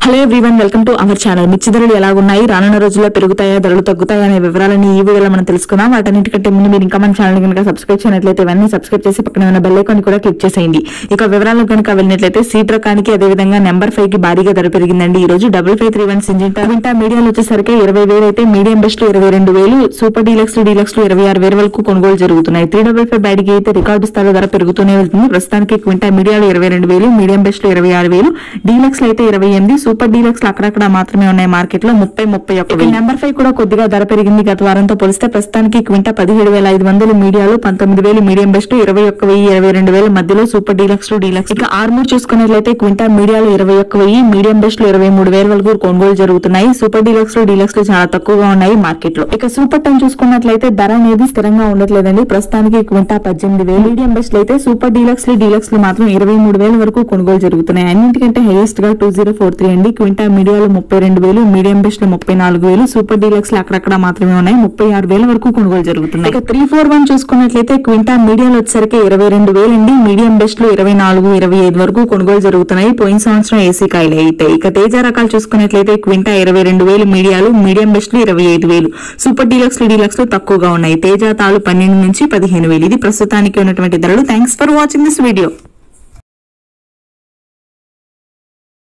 Hello everyone welcome to our channel మిర్చి ధరలు ఎలాగున్నాయి రానున్న రోజుల్లో పెరుగుతాయా ధరలు తగ్గుతాయా అనే వివరాలని ఈ వీడియోలో మనం తెలుసుకుందాం వాటన్నిటికంటే ముందు మీరు ఇంకా మన ఛానల్ కనుక సబ్స్క్రైబ్ చేయనట్లయితే ఇవన్నీ సబ్స్క్రైబ్ చేసి పక్కన ఉన్న బెల్ ఐకాన్ కూడా క్లిక్ చేసేయండి ఇక వివరాలు కనుక వెళ్ళినట్లయితే సీట్ రకానికి అదేవిధంగా నెంబర్ ఫైవ్ కి భారీగా ధర పెరిగిందండి ఈ రోజు double five three one Syngenta వింటా మీడియాలో వచ్చేసరికి ఇరవై వేలు అయితే మీడియం బెస్ట్ ఇరవై రెండు వేలు సూపర్ డీలక్స్ డీలక్స్ లో ఇరవై ఆరు వేల వరకు కొనుగోలు జరుగుతున్నాయి త్రీ డబుల్ ఫైవ్ బ్యాడ్కి అయితే రికార్డు స్థాయిలో ధర పెరుగుతూనే వెళ్తుంది ప్రస్తుతానికి క్వింటా మీడియాలో ఇరవై రెండు వేలు మీడియం బెస్ట్ లో ఇరవై ఆరు వేలు డీలక్స్ లో అయితే ఇరవై ఎనిమిది సూపర్ డీలక్స్ లో అక్కడక్కడ మాత్రమే ఉన్నాయి మార్కెట్ లో ముప్పై ముప్పై ఒక్క వెయ్యి. నెంబర్ ఫైవ్ కూడా కొద్దిగా ధర పెరిగింది గత వారంతో పోలిస్తే ప్రస్తుతానికి క్వింటా పదిహేడు వేల ఐదు వందలు మీడియాలో పంతొమ్మిది వేలు మీడియం బెస్ట్ ఇరవై ఒక్క వెయ్యి ఇరవై రెండు వేల మధ్యలో సూపర్ డీలక్స్ డీలక్స్ ఇక ఆర్మూర్ చూసుకున్నట్లయితే క్వింటా మీడియాలో ఇరవై ఒక్క వెయ్యి మీడియం బెస్ట్ లో ఇరవై మూడు వేల వరకు కొనుగోలు జరుగుతున్నాయి సూపర్ డీలక్స్ లో డీలక్స్ లో చాలా తక్కువగా ఉన్నాయి మార్కెట్ లో ఇక సూపర్ టెన్ చూసుకున్నట్లయితే ధర అనేది స్థిరంగా ఉండట్లేదండి ప్రస్తుతానికి క్వింటా పద్దెనిమిది వేలు మీడియం బెస్ట్ లో అయితే సూపర్ డీలక్స్ లో డీలక్స్ లో మాత్రం ఇరవై మూడు వేల వరకు కొనుగోలు జరుగుతున్నాయి అన్నింటికంటే హైయెస్ట్ గా టూ జీరో ఫోర్ త్రీ అండి క్వింటా మీడియాలో ముప్పై రెండు వేలు మీడియం బెస్ట్ లో ముప్పై నాలుగు వేలు సూపర్ డీలక్స్ లో అక్కడక్కడ మాత్రమే ఉన్నాయి ముప్పై ఆరు వేల వరకు కొనుగోలు జరుగుతున్నాయి ఇక త్రీ ఫోర్ వన్ చూసుకున్నట్లయితే క్వింటా మీడియాలో వచ్చేసరికి ఇరవై రెండు వేలు అండి మీడియం బెస్ట్ లో ఇరవై నాలుగు ఇరవై ఐదు వరకు కొనుగోలు జరుగుతున్నాయి పోయిన సంవత్సరం ఏసీ కాయలు అయితే ఇక తేజ రకాలు చూసుకున్నట్లయితే క్వింటా ఇరవై రెండు వేలు మీడియాలు మీడియం బెస్ట్ లో ఇరవై ఐదు వేలు సూపర్ డీలక్స్ డీలక్స్ లో తక్కువగా ఉన్నాయి తేజ తాలు పన్నెండు నుంచి పదిహేను వేలు ఇది ప్రస్తుతానికి ఉన్నటువంటి ధరలు thanks for watching this video